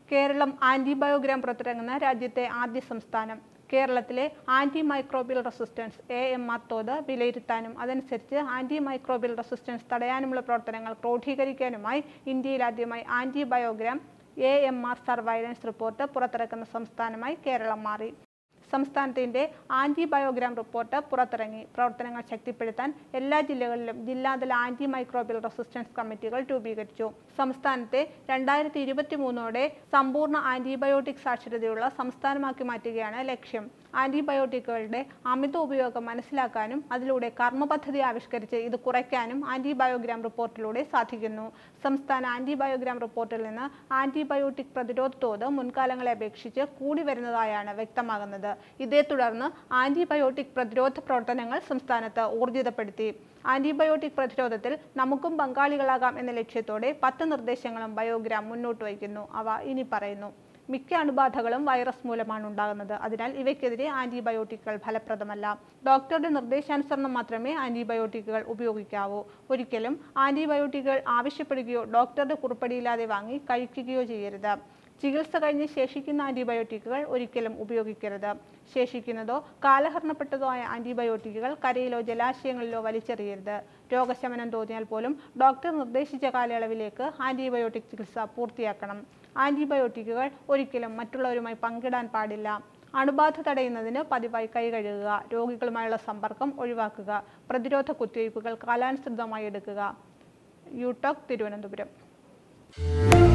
Keralam antibiogram പുറത്തിറങ്ങുന്ന രാജ്യത്തെ ആദ്യ സംസ്ഥാനം കേരളത്തിലെ antimicrobial resistance A M R തോത് വിലയിരുത്താനും അതനുസരിച്ച് ആന്റി മൈക്രോബിയൽ റെസിസ്റ്റൻസ് തടയാനുമുള്ള പ്രവർത്തനങ്ങൾ ക്രോഡീകരിക്കാനുമായി ഇന്ത്യയിൽ ആദ്യമായി antibiogram A M R surveillance report പുറത്തിറക്കുന്ന സംസ്ഥാനമായി കേരളം മാറി സംസ്ഥാനത്തിന്റെ ആന്റിബയോഗ്രാം റിപ്പോർട്ട് പുറത്തിറങ്ങി പ്രവർത്തനങ്ങൾ ശക്തിപ്പെടുത്താൻ എല്ലാ ജില്ലകളിലും ജില്ലാതല ആന്റി മൈക്രോബിയൽ റെസിസ്റ്റൻസ് കമ്മിറ്റികൾ രൂപീകരിച്ചു സംസ്ഥാനത്തെ രണ്ടായിരത്തി ഇരുപത്തി മൂന്നോടെ സമ്പൂർണ്ണ ആന്റിബയോട്ടിക് സാക്ഷരതയുള്ള സംസ്ഥാനമാക്കി മാറ്റുകയാണ് ലക്ഷ്യം ആന്റിബയോട്ടിക്കുകളുടെ അമിത ഉപയോഗം മനസ്സിലാക്കാനും അതിലൂടെ കർമ്മപദ്ധതി ആവിഷ്കരിച്ച് ഇത് കുറയ്ക്കാനും ആന്റിബയോഗ്രാം റിപ്പോർട്ടിലൂടെ സാധിക്കുന്നു സംസ്ഥാന ആന്റിബയോഗ്രാം റിപ്പോർട്ടിൽ നിന്ന് ആന്റിബയോട്ടിക് പ്രതിരോധ തോത് മുൻകാലങ്ങളെ അപേക്ഷിച്ച് കൂടി വരുന്നതായാണ് വ്യക്തമാകുന്നത് ഇതേ തുടർന്ന് ആന്റിബയോട്ടിക് പ്രതിരോധ പ്രവർത്തനങ്ങൾ സംസ്ഥാനത്ത് ഊർജിതപ്പെടുത്തി ആന്റിബയോട്ടിക് പ്രതിരോധത്തിൽ നമുക്കും പങ്കാളികളാകാം എന്ന ലക്ഷ്യത്തോടെ പത്ത് നിർദ്ദേശങ്ങളും ബയോഗ്രാം മുന്നോട്ട് വയ്ക്കുന്നു അവ ഇനി പറയുന്നു മിക്ക അണുബാധകളും വൈറസ് മൂലമാണ് ഉണ്ടാകുന്നത് അതിനാൽ ഇവയ്ക്കെതിരെ ആന്റിബയോട്ടിക്കുകൾ ഫലപ്രദമല്ല ഡോക്ടറുടെ നിർദ്ദേശാനുസരണം മാത്രമേ ആന്റിബയോട്ടിക്കുകൾ ഉപയോഗിക്കാവൂ ഒരിക്കലും ആന്റിബയോട്ടിക്കുകൾ ആവശ്യപ്പെടുകയോ ഡോക്ടറുടെ കുറിപ്പടിയില്ലാതെ വാങ്ങി കഴിക്കുകയോ ചെയ്യരുത് ചികിത്സ കഴിഞ്ഞ് ശേഷിക്കുന്ന ആന്റിബയോട്ടിക്കുകൾ ഒരിക്കലും ഉപയോഗിക്കരുത് ശേഷിക്കുന്നതോ കാലഹരണപ്പെട്ടതോ ആയ ആന്റിബയോട്ടിക്കുകൾ കരയിലോ ജലാശയങ്ങളിലോ വലിച്ചെറിയരുത് രോഗശമനം തോന്നിയാൽ പോലും ഡോക്ടർ നിർദ്ദേശിച്ച കാലയളവിലേക്ക് ആന്റിബയോട്ടിക് ചികിത്സ പൂർത്തിയാക്കണം ആന്റിബയോട്ടിക്കുകൾ ഒരിക്കലും മറ്റുള്ളവരുമായി പങ്കിടാൻ പാടില്ല അണുബാധ തടയുന്നതിന് പതിവായി കൈ കഴുകുക രോഗികളുമായുള്ള സമ്പർക്കം ഒഴിവാക്കുക പ്രതിരോധ കുത്തിവയ്പ്പുകൾ കാലാനുസൃതമായി എടുക്കുക യൂടോക് തിരുവനന്തപുരം